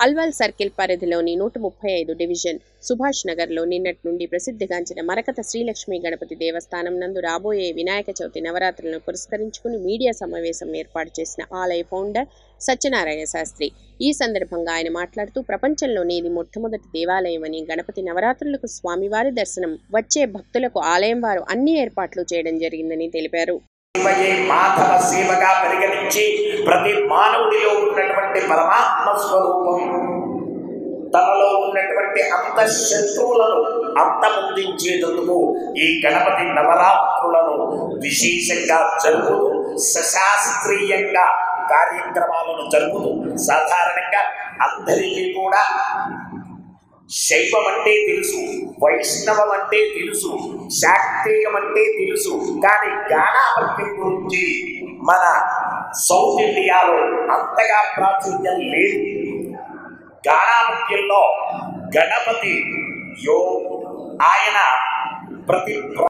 Alwal circle పరిధిలోని నూట ముప్పై ఐదు డివిజన్ సుభాష్ నగర్లో నిన్నటి నుండి ప్రసిద్ధిగాంచిన మరకత శ్రీలక్ష్మి గణపతి దేవస్థానం నందు రాబోయే వినాయక చవితి నవరాత్రులను పురస్కరించుకుని మీడియా సమావేశం ఏర్పాటు చేసిన ఆలయ ఫౌండర్ సత్యనారాయణ శాస్త్రి ఈ సందర్భంగా ఆయన మాట్లాడుతూ ప్రపంచంలోనే ఇది మొట్టమొదటి దేవాలయమని గణపతి నవరాత్రులకు స్వామివారి దర్శనం వచ్చే భక్తులకు ఆలయం వారు అన్ని ఏర్పాట్లు చేయడం జరిగిందని తెలిపారు శివయే మాధవ సేవగా పరిగణించి ప్రతి మానవుడిలో ఉన్నటువంటి పరమాత్మ స్వరూపం తనలో ఉన్నటువంటి అంత శత్రువులను అంతమొందించేందుకు ఈ గణపతి నవరాత్రులను విశేషంగా జరుపుతూ సశాస్త్రీయంగా కార్యక్రమాలను జరుపుతూ సాధారణంగా అందరికీ కూడా శైవం అంటే తెలుసు వైష్ణవం అంటే తెలుసు శాక్తేయం అంటే తెలుసు కానీ గానాపత్యం గురించి మన సౌత్ ఇండియాలో అంతగా ప్రాచుర్యం లేదు గానాపత్యంలో గణపతి యో ఆయన ప్రతి